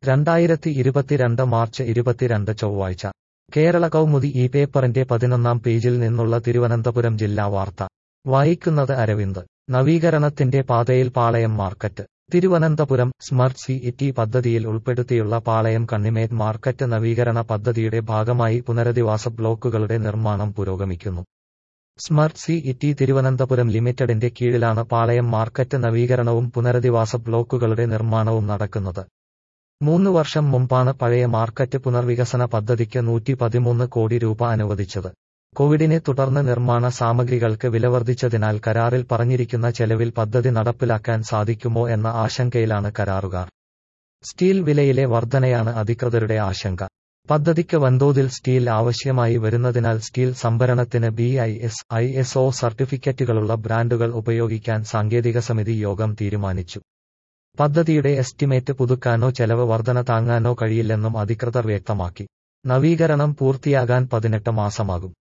രണ്ടായിരത്തി ഇരുപത്തിരണ്ട് മാർച്ച് ഇരുപത്തിരണ്ട് ചൊവ്വാഴ്ച കേരള കൗമുദി ഈ പേപ്പറിന്റെ പതിനൊന്നാം പേജിൽ നിന്നുള്ള തിരുവനന്തപുരം ജില്ലാ വാർത്ത വായിക്കുന്നത് അരവിന്ദ് നവീകരണത്തിന്റെ പാതയിൽ Palayam market Thiruvananthapuram smart city പദ്ധതിയിൽ ഉൾപ്പെടുത്തിയുള്ള പാളയം കണ്ണിമേറ്റ് മാർക്കറ്റ് നവീകരണ പദ്ധതിയുടെ ഭാഗമായി പുനരധിവാസ ബ്ലോക്കുകളുടെ നിർമ്മാണം പുരോഗമിക്കുന്നു സ്മർട്ട് സി ഇറ്റി തിരുവനന്തപുരം ലിമിറ്റഡിന്റെ കീഴിലാണ് പാളയം മാർക്കറ്റ് നവീകരണവും പുനരധിവാസ ബ്ലോക്കുകളുടെ നിർമ്മാണവും നടക്കുന്നത് മൂന്ന് വർഷം മുമ്പാണ് പഴയ മാർക്കറ്റ് പുനർവികസന പദ്ധതിക്ക് നൂറ്റി പതിമൂന്ന് കോടി രൂപ അനുവദിച്ചത് കോവിഡിനെ തുടർന്ന് നിർമ്മാണ സാമഗ്രികൾക്ക് വിലവർദ്ധിച്ചതിനാൽ കരാറിൽ പറഞ്ഞിരിക്കുന്ന ചെലവിൽ പദ്ധതി നടപ്പിലാക്കാൻ സാധിക്കുമോ എന്ന ആശങ്കയിലാണ് കരാറുകാർ സ്റ്റീൽ വിലയിലെ വർധനയാണ് അധികൃതരുടെ ആശങ്ക പദ്ധതിക്ക് വൻതോതിൽ സ്റ്റീൽ ആവശ്യമായി വരുന്നതിനാൽ സ്റ്റീൽ സംഭരണത്തിന് B I S I S O സർട്ടിഫിക്കറ്റുകളുള്ള ബ്രാൻഡുകൾ ഉപയോഗിക്കാൻ സാങ്കേതിക സമിതി യോഗം തീരുമാനിച്ചു പദ്ധതിയുടെ എസ്റ്റിമേറ്റ് പുതുക്കാനോ ചെലവ് വർധന താങ്ങാനോ കഴിയില്ലെന്നും അധികൃതർ വ്യക്തമാക്കി നവീകരണം പൂർത്തിയാകാൻ പതിനെട്ട് മാസമാകും